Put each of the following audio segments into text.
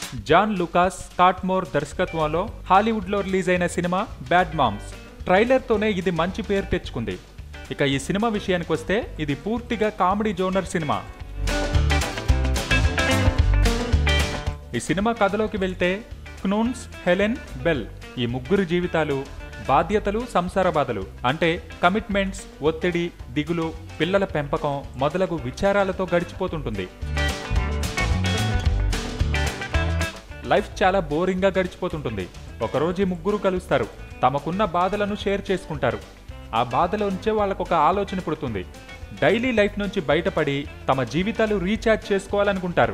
John Lukas కాట్మోర్ దర్శకత్వంలో హాలీవుడ్లో release అయిన సినిమా బ్యాడ్ మామ్స్ ట్రైలర్తోనే ఇది మంచి పేరు తెచ్చుకుంది ఇక ఈ సినిమా విషయానికి వస్తే ఇది పూర్తిగా కామెడీ జోనర్ సినిమా ఈ సినిమా కథలోకి వెళ్తే క్నూన్స్ హెలెన్ బెల్ ఈ ముగ్గురు జీవితాలు బాధ్యతలు సంసార బాధలు అంటే కమిట్మెంట్స్ ఒత్తిడి దిగులు పిల్లల పెంపకం మొదలగు విచారాలతో గడిచిపోతుంటుంది లైఫ్ చాలా బోరింగ్గా గడిచిపోతుంటుంది ఒకరోజు ఈ ముగ్గురు కలుస్తారు తమకున్న బాధలను షేర్ చేసుకుంటారు ఆ బాధలోంచే వాళ్ళకొక ఆలోచన పుడుతుంది డైలీ లైఫ్ నుంచి బయటపడి తమ జీవితాలు రీఛార్జ్ చేసుకోవాలనుకుంటారు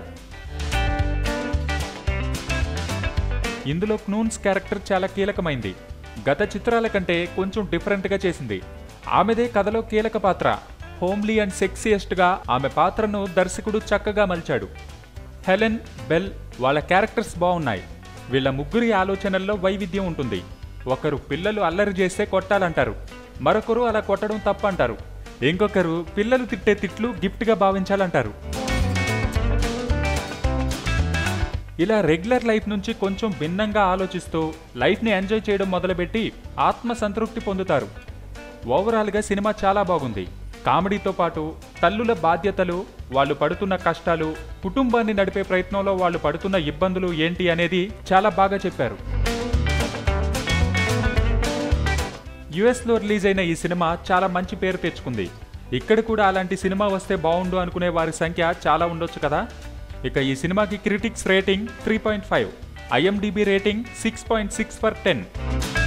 ఇందులో క్నూన్స్ క్యారెక్టర్ చాలా కీలకమైంది గత చిత్రాల కంటే కొంచెం డిఫరెంట్గా చేసింది ఆమెదే కథలో కీలక పాత్ర హోమ్లీ అండ్ సెక్సియస్ట్గా ఆమె పాత్రను దర్శకుడు చక్కగా మలిచాడు హెలెన్ బెల్ వాళ్ళ క్యారెక్టర్స్ బాగున్నాయి వీళ్ళ ముగ్గురి ఆలోచనల్లో వైవిధ్యం ఉంటుంది ఒకరు పిల్లలు అల్లరి చేస్తే కొట్టాలంటారు మరొకరు అలా కొట్టడం తప్పంటారు ఇంకొకరు పిల్లలు తిట్టే తిట్లు గిఫ్ట్గా భావించాలంటారు ఇలా రెగ్యులర్ లైఫ్ నుంచి కొంచెం భిన్నంగా ఆలోచిస్తూ లైఫ్ని ఎంజాయ్ చేయడం మొదలుపెట్టి ఆత్మ సంతృప్తి పొందుతారు ఓవరాల్గా సినిమా చాలా బాగుంది కామెడీతో పాటు తల్లుల బాధ్యతలు వాళ్ళు పడుతున్న కష్టాలు కుటుంబాన్ని నడిపే ప్రయత్నంలో వాళ్ళు పడుతున్న ఇబ్బందులు ఏంటి అనేది చాలా బాగా చెప్పారు యుఎస్లో రిలీజ్ అయిన ఈ సినిమా చాలా మంచి పేరు తెచ్చుకుంది ఇక్కడ కూడా అలాంటి సినిమా వస్తే బాగుండు అనుకునే వారి సంఖ్య చాలా ఉండొచ్చు కదా ఇక ఈ సినిమాకి critics rating three point five IMDb rating six point six for ten